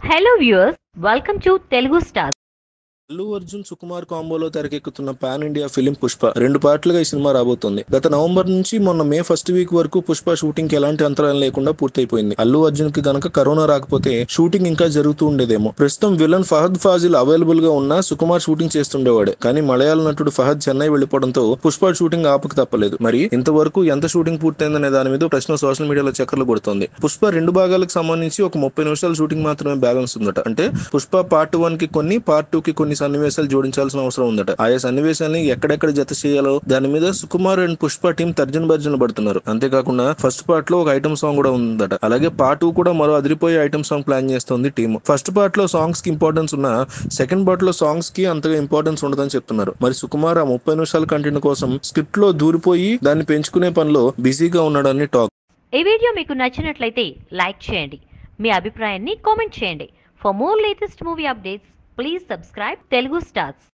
hello viewers welcome to Telugu star Allu Arjun Sukumar కాంబోలో తెరకెక్కుతున్న pan India film Pushpa రెండు పార్ట్లుగా ఈ సినిమా రాబోతోంది గత నవంబర్ నుంచి మొన్న మే ఫస్ట్ వీక్ వరకు పుష్ప షూటింగ్ కి ఎలాంటి అంతరాయం లేకుండా పూర్తయిపోయింది అల్లు అర్జున్ కి గనక కరోనా రాకపోతే షూటింగ్ ఇంకా జరుగుతూ ఉండేదేమో ప్రస్తుతం విలన్ ఫహద్ ఫాజిల్ అవైలబుల్ గా ఉన్న సుకుమార్ షూటింగ్ చేస్తుండేవాడే కానీ మలయాళ నటుడు ఫహద్ చెన్నై వెళ్లిపోవడంతో పుష్ప షూటింగ్ ఆపక తప్పలేదు మరి ఇంతవరకు ఎంత షూటింగ్ పూర్తయిందనే దాని మీద ప్రశ్న సోషల్ మీడియాలో చక్కర్లు కొడుతోంది పుష్ప రెండు భాగాలకు సంబంధించి ఒక ముప్పై నిమిషాల షూటింగ్ మాత్రమే బ్యాలెన్స్ ఉందట అంటే పుష్ప పార్ట్ వన్ కి కొన్ని పార్ట్ టూ కి కొన్ని సన్నివేశాలు జోడించాల్సిన అవసరం ఉందట ఆయా సన్నివేశాన్ని ఎక్కడెక్కడ జత చేయాలో దాని మీద సుకుమార్ అండ్ పుష్ప టీం తర్జన భర్జన పడుతున్నారు అంతేకాకుండా ఫస్ట్ పార్ట్ లో ఒక ఐటమ్ సాంగ్ కూడా ఉందట అలాగే పార్ట్ టూ కూడా మరో అదిరిపోయే ఐటమ్ సాంగ్ ప్లాన్ చేస్తోంది టీం ఫస్ట్ పార్ట్ లో సాంగ్స్ కి ఇంపార్టెన్స్ ఉన్నా సెకండ్ పార్ట్ లో సాంగ్స్ కి అంతగా ఇంపార్టెన్స్ ఉండదని చెప్తున్నారు మరి సుకుమార్ ఆ ముప్పై నిమిషాల కంటెంట్ కోసం స్క్రిప్ట్ లో దూరిపోయి దాన్ని పెంచుకునే పనిలో బిజీగా ఉన్నాడని టాక్ ఈ వీడియో మీకు నచ్చినట్లయితే లైక్ చేయండి మీ అభిప్రాయాన్ని కామెంట్ చేయండి for more latest movie updates please subscribe Telugu stars